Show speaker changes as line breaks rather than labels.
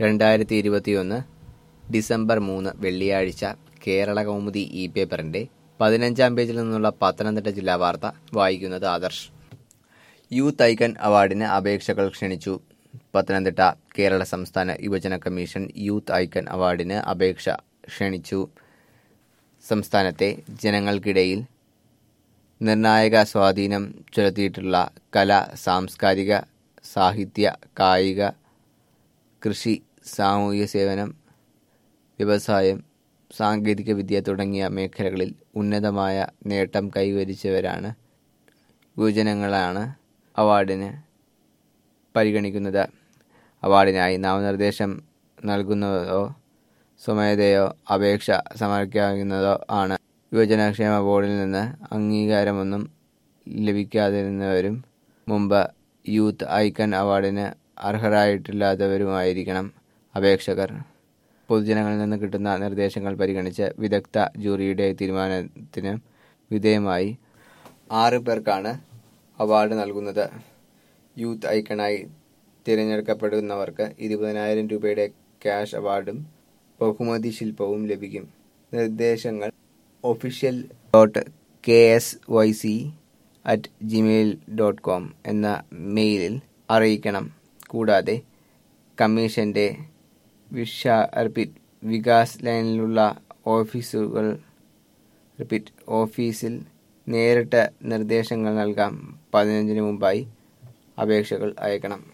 രണ്ടായിരത്തി ഇരുപത്തിയൊന്ന് ഡിസംബർ മൂന്ന് വെള്ളിയാഴ്ച കേരള കൗമുദി ഇ പേപ്പറിന്റെ പതിനഞ്ചാം പേജിൽ നിന്നുള്ള പത്തനംതിട്ട ജില്ലാ വാർത്ത വായിക്കുന്നത് ആദർശ് യൂത്ത് ഐക്കൺ അവാർഡിന് അപേക്ഷകൾ ക്ഷണിച്ചു പത്തനംതിട്ട കേരള സംസ്ഥാന യുവജന കമ്മീഷൻ യൂത്ത് ഐക്കൺ അവാർഡിന് അപേക്ഷ ക്ഷണിച്ചു സംസ്ഥാനത്തെ ജനങ്ങൾക്കിടയിൽ നിർണായക സ്വാധീനം ചെലുത്തിയിട്ടുള്ള കല സാംസ്കാരിക സാഹിത്യ കായിക കൃഷി സാമൂഹിക സേവനം വ്യവസായം സാങ്കേതികവിദ്യ തുടങ്ങിയ മേഖലകളിൽ ഉന്നതമായ നേട്ടം കൈവരിച്ചവരാണ് യുവജനങ്ങളാണ് അവാർഡിന് പരിഗണിക്കുന്നത് അവാർഡിനായി നാമനിർദ്ദേശം നൽകുന്നതോ സ്വമേധയോ അപേക്ഷ സമർപ്പിക്കാവുന്നതോ ആണ് യുവജനക്ഷേമ ബോർഡിൽ നിന്ന് അംഗീകാരമൊന്നും ലഭിക്കാതിരുന്നവരും മുമ്പ് യൂത്ത് ഐക്കൺ അവാർഡിന് അർഹരായിട്ടില്ലാത്തവരുമായിരിക്കണം അപേക്ഷകർ പൊതുജനങ്ങളിൽ നിന്ന് കിട്ടുന്ന നിർദ്ദേശങ്ങൾ പരിഗണിച്ച് വിദഗ്ധ ജൂറിയുടെ തീരുമാനത്തിന് വിധേയമായി ആറ് പേർക്കാണ് അവാർഡ് നൽകുന്നത് യൂത്ത് ഐക്കണായി തിരഞ്ഞെടുക്കപ്പെടുന്നവർക്ക് ഇരുപതിനായിരം രൂപയുടെ ക്യാഷ് അവാർഡും ബഹുമതി ശില്പവും ലഭിക്കും നിർദ്ദേശങ്ങൾ official dot K S Y C at Gmail dot com എന്ന മെയിലിൽ അറിയിക്കണം കൂടാതെ കമ്മീഷന്റെ വിഷ റിപ്പീറ്റ് വികാസ് ലൈനിലുള്ള ഓഫീസുകൾ റിപ്പീറ്റ് ഓഫീസിൽ നേരിട്ട് നിർദ്ദേശങ്ങൾ നൽകാം പതിനഞ്ചിന് മുമ്പായി അപേക്ഷകൾ അയക്കണം